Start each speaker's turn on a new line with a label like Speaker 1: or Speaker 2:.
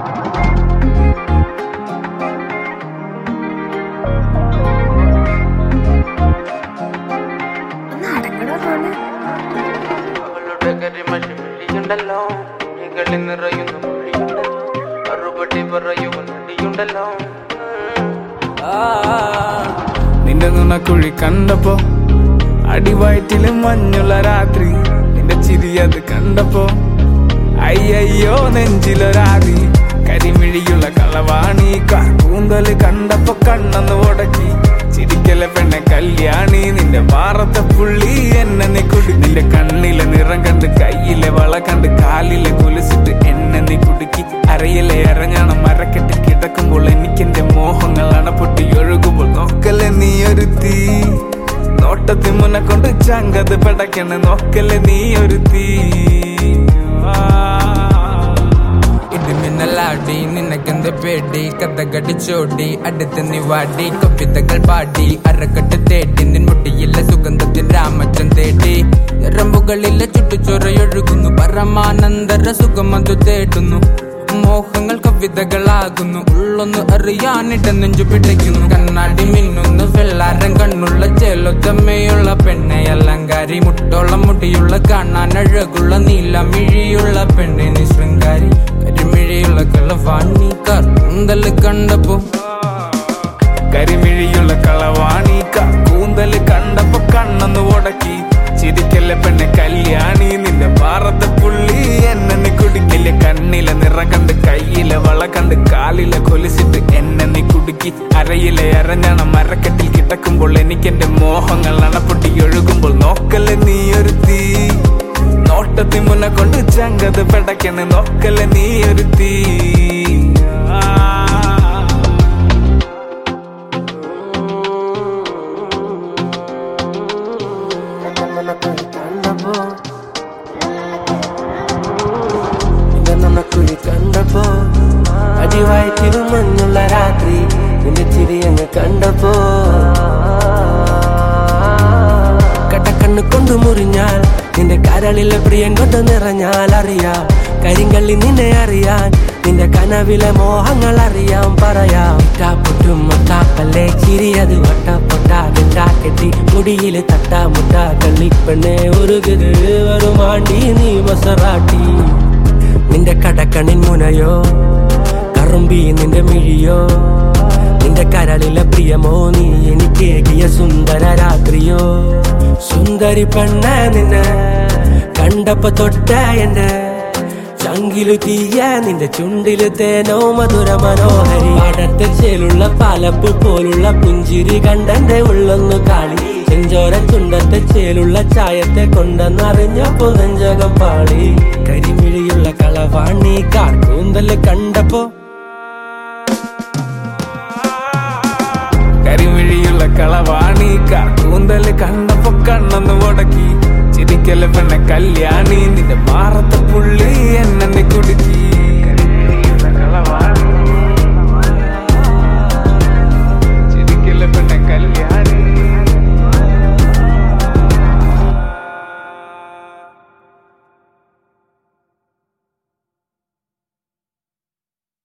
Speaker 1: ഒന്ന് അടങ്ങടോ ഫോണ്
Speaker 2: അവളുടെ കരിമഷി മിഴിയുണ്ടല്ലോ മിഴികളിൽ നിറയുന്ന മൊഴിയുണ്ടല്ലോ മറുപടി പറയുവാൻ മടിയുണ്ടല്ലോ
Speaker 3: നിന്റെ നുണക്കുഴി കണ്ടപ്പോ അടിവയറ്റില് മഞ്ഞുള്ള രാത്രി നിന്റെ ചിരി അത് കണ്ടപ്പോ അയ്യയ്യോ നെഞ്ചിലൊരാതി കരിമിഴിയുള്ള കളവാണി കൂന്തല് കണ്ടപ്പോ കണ്ണന്ന് ഉടക്കി ചിരിക്കലെ പെണ്ണെ കല്യാണി നിന്റെ മാറത്തെ പുള്ളി എന്നെ നീ കുടി നിന്റെ കണ്ണിലെ നിറം കണ്ട് കയ്യിലെ വള കണ്ട് കാലിലെ കുലിച്ചിട്ട് എന്നെ നീ കുടുക്കി അരയിലെ അരഞ്ഞാണം മരക്കെട്ടി കിടക്കുമ്പോൾ എനിക്കെന്റെ മോഹങ്ങൾ അണപ്പൊട്ടി ഒഴുകുമ്പോൾ നോക്കല്ലേ നീ ഒരു തീ നോട്ടത്തിൽ മുന്നെ കൊണ്ട് ചങ്കത് പടക്കണ് നോക്കല്ലേ നീ ഒരു തീ
Speaker 4: ഇടിമിന്നലാടി നിനക്കെന്ത് പേടി കഥകടിച്ചോടി അടുത്ത് നീ വാടി കവിതകൾ പാടി അരക്കെട്ട് തേടി നിൻ മുടിയിലെ സുഗന്ധത്തിൽ രാമച്ചൻ തേടി ഞരമ്പുകളിലെ ചുട്ടുചൊറയൊഴുകുന്നു പരമാനന്ദര സുഖമതു തേടുന്നു മോഹങ്ങൾ കവിതകളാകുന്നു ഉള്ളൊന്ന് അറിയാനിട്ട് നെഞ്ചു പിടിക്കുന്നു കണ്ണാടി മിന്നുന്നു വെള്ളാരം കണ്ണുള്ള ചേലൊത്തമ്മയുള്ള പെണ്ണെ അലങ്കാരി മുട്ടോളം മുടിയുള്ള കാണാൻ അഴകുള്ള നീലമിഴിയുള്ള പെണ്ണെ നീ ശൃംഗാരി കരിമിഴിയുള്ള കളവാണി കറുന്തല് കണ്ടപ്പോ
Speaker 3: കരിമിഴിയുള്ള കളവാണി കൂന്തല് കണ്ടപ്പോ കണ്ണൊന്ന് ഉടക്കി ചിരിക്കല്ലേ പെണ്ണെ കല്യാണി നിന്റെ പാറത്തെ പുള്ളി എന്നെ നീ കുടിക്കില്ല കണ്ണിലെ നിറം കണ്ട് കയ്യിലെ വള കണ്ട് കാലിലെ കൊലിച്ചിട്ട് എന്നെ നീ കുടുക്കി അരയിലെ അരഞ്ഞാണ മരക്കെട്ടിൽ കിടക്കുമ്പോൾ എനിക്കെന്റെ മോഹങ്ങൾ അണപ്പൊട്ടി ഒഴുകുമ്പോൾ നോക്കല്ലേ നീ ഒരു തീ നോട്ടത്തിൽ മുന്നെ കൊണ്ട് ചങ്കത് പെടക്കണ് നോക്കല്ലേ നീ ഒരു തീ ആ
Speaker 5: നിന്നെ നമുക്കുഴി കണ്ടപ്പോ അടിവായിത്തിരു മഞ്ഞുള്ള രാത്രി നിന്റെ ചിരി അങ്ങ് കണ്ടപ്പോ കടക്കണ്ണ് കൊണ്ടു മുറിഞ്ഞാൽ നിന്റെ കരളിലെ പ്രിയം കൊണ്ട് നിറഞ്ഞാൽ അറിയാം കരിങ്കള്ളി നിന്നെ അറിയാൻ നിന്റെ കനവിലെ മോഹങ്ങൾ അറിയാം പറയാം പൊട്ടും മുട്ടാപ്പല്ലേ ചിരിയത് വട്ടപ്പൊട്ടാകെട്ടി മുടിയില് തട്ടാ മുട്ടാ കള്ളിപ്പെണ്ണെ ഉരുകുത് വരുമാണ്ടി നീ മസറാട്ടി നിന്റെ കടക്കണിൻ മുനയോ കറുമ്പി നിന്റെ മിഴിയോ നിന്റെ കരളിലെ പ്രിയമോ നീ എനിക്കേകിയ സുന്ദര രാത്രിയോ സുന്ദരി പെണ്ണ നിന്നെ കണ്ടപ്പോ തൊട്ട എന്റെ ചങ്കിലു തീയ നിന്റെ ചുണ്ടില് തേനോ മധുര മനോഹരി പാടത്തെ ചേലുള്ള പാലപ്പ് പോലുള്ള പുഞ്ചിരി കണ്ടെന്റെ ഉള്ളൊന്നു കാളി ചെഞ്ചോര ചുണ്ടത്തെ ചേലുള്ള ചായത്തെ കൊണ്ടെന്നറിഞ്ഞപ്പോ നെഞ്ചകം പാളി കരിമിഴിയുള്ള കളവാണി കാർക്കൂന്തല് കണ്ടപ്പോ
Speaker 3: കരിമിഴിയുള്ള കളവാണി കൂന്തല് കണ്ടപ്പോ കണ്ണൊന്ന് ഉടക്കി ചിരിക്കല് പെണ്ണെ കല്യാണി നിന്റെ മാറത്തെ പുള്ളി എന്നെ നീ കുടുക്കി